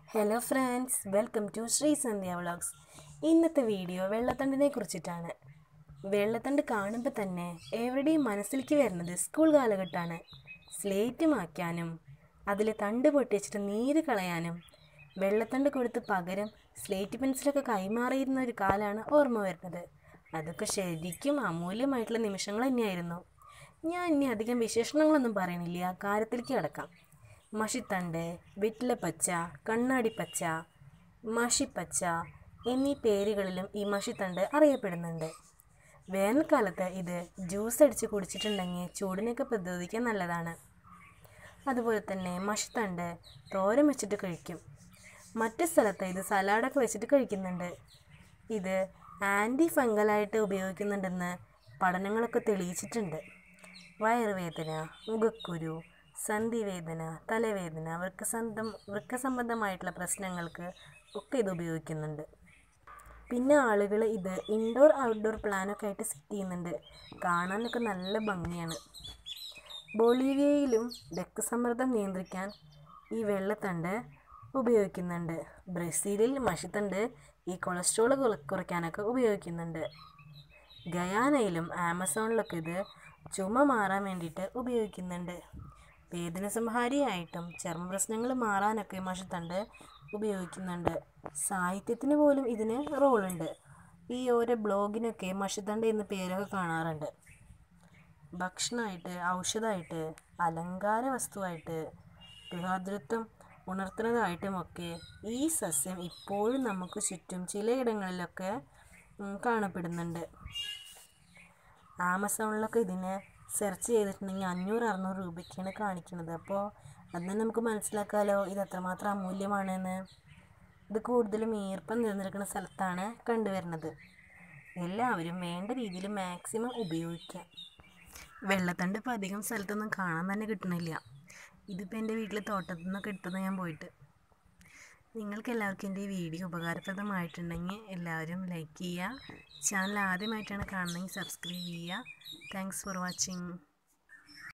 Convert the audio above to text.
hello friends welcome to Shri Sandhya vlogs ഇന്നത്തെ video വെള്ളത്തണ്ടിനെ കുറിച്ചിട്ടാണ് വെള്ളത്തണ്ട് കാണുമ്പോൾ തന്നെ എവിടെയും മനസ്സിലേക്ക് വരുന്നത് സ്കൂൾ കാലഘട്ടമാണ് സ്ലേറ്റ് മായ്ക്കാനും അതിലെ തണ്ട് പൊട്ടിച്ചിട്ട് നീര് കളയാനും വെള്ളത്തണ്ട് കൊടുത്ത് പകരം സ്ലേറ്റ് പെൻസിലൊക്കെ കൈമാറിയിരുന്ന ഒരു കാലമാണ് ഓർമ്മ വരുന്നത് അതൊക്കെ ശരിക്കും അമൂല്യമായിട്ടുള്ള നിമിഷങ്ങൾ തന്നെയായിരുന്നു ഞാൻ ഇനി അധികം വിശേഷണങ്ങളൊന്നും പറയണില്ല കാര്യത്തിലേക്ക് കിടക്കാം മഷിത്തണ്ട് വെറ്റിലപ്പച്ച കണ്ണാടിപ്പച്ച മഷിപ്പച്ച എന്നീ പേരുകളിലും ഈ മഷിത്തണ്ട് അറിയപ്പെടുന്നുണ്ട് വേനൽക്കാലത്ത് ഇത് ജ്യൂസ് അടിച്ച് കുടിച്ചിട്ടുണ്ടെങ്കിൽ ചൂടിനൊക്കെ പ്രതിരോധിക്കാൻ നല്ലതാണ് അതുപോലെ തന്നെ മഷിത്തണ്ട് തോരൻ വെച്ചിട്ട് കഴിക്കും മറ്റ് സ്ഥലത്ത് ഇത് സലാഡൊക്കെ വെച്ചിട്ട് കഴിക്കുന്നുണ്ട് ഇത് ആൻറ്റി ഫംഗലായിട്ട് ഉപയോഗിക്കുന്നുണ്ടെന്ന് പഠനങ്ങളൊക്കെ തെളിയിച്ചിട്ടുണ്ട് വയറുവേദന മുഖക്കുരു സന്ധിവേദന തലവേദന വൃക്കസന്ധം വൃക്കസംബന്ധമായിട്ടുള്ള പ്രശ്നങ്ങൾക്ക് ഒക്കെ ഇത് ഉപയോഗിക്കുന്നുണ്ട് പിന്നെ ആളുകൾ ഇത് ഇൻഡോർ ഔട്ട്ഡോർ പ്ലാനൊക്കെ ആയിട്ട് സെറ്റ് ചെയ്യുന്നുണ്ട് കാണാനൊക്കെ നല്ല ഭംഗിയാണ് ബൊളീവിയയിലും രക്തസമ്മർദ്ദം നിയന്ത്രിക്കാൻ ഈ വെള്ളത്തണ്ട് ഉപയോഗിക്കുന്നുണ്ട് ബ്രസീലിൽ മഷിത്തണ്ട് ഈ കൊളസ്ട്രോൾ കുറയ്ക്കാനൊക്കെ ഉപയോഗിക്കുന്നുണ്ട് ഗയാനയിലും ആമസോണിലൊക്കെ ഇത് ചുമ മാറാൻ വേണ്ടിയിട്ട് ഉപയോഗിക്കുന്നുണ്ട് വേദന സംഹാരിയായിട്ടും ചർമ്മ പ്രശ്നങ്ങൾ മാറാനൊക്കെ മഷിത്തണ്ട് ഉപയോഗിക്കുന്നുണ്ട് സാഹിത്യത്തിന് പോലും ഇതിന് റോളുണ്ട് ഈ ഓരോ ബ്ലോഗിനൊക്കെ മഷിത്തണ്ട് എന്ന പേരൊക്കെ കാണാറുണ്ട് ഭക്ഷണമായിട്ട് ഔഷധമായിട്ട് അലങ്കാര വസ്തുവായിട്ട് ഗൃഹാതൃത്വം ഉണർത്തുന്നതായിട്ടുമൊക്കെ ഈ സസ്യം ഇപ്പോഴും നമുക്ക് ചുറ്റും ചിലയിടങ്ങളിലൊക്കെ ഉം, കാണപ്പെടുന്നുണ്ട് ആമസോണിലൊക്കെ ഇതിനെ സെർച്ച് ചെയ്തിട്ടുണ്ടെങ്കിൽ അഞ്ഞൂറ് അറുന്നൂറ് രൂപയ്ക്കാണ് കാണിക്കുന്നത് അപ്പോൾ അതിന് നമുക്ക് മനസ്സിലാക്കാമല്ലോ ഇത് എത്രമാത്രം അമൂല്യമാണെന്ന് ഇത് കൂടുതലും ഈർപ്പം നിലനിൽക്കുന്ന സ്ഥലത്താണ് കണ്ടുവരുന്നത് എല്ലാവരും വേണ്ട രീതിയിൽ മാക്സിമം ഉപയോഗിക്കുക വെള്ളത്തണ്ട് ഇപ്പോൾ അധികം സ്ഥലത്തൊന്നും കാണാൻ തന്നെ കിട്ടണില്ല ഇതിപ്പോൾ എൻ്റെ വീട്ടിലെ തോട്ടത്തിൽ നിന്നൊക്കെ എടുത്തത് ഞാൻ പോയിട്ട് നിങ്ങൾക്ക് എല്ലാവർക്കും എൻ്റെ ഈ വീഡിയോ ഉപകാരപ്രദമായിട്ടുണ്ടെങ്കിൽ എല്ലാവരും ലൈക്ക് ചെയ്യുക ചാനൽ ആദ്യമായിട്ടാണ് കാണുന്നതെങ്കിൽ സബ്സ്ക്രൈബ് ചെയ്യുക താങ്ക്സ് ഫോർ വാച്ചിങ്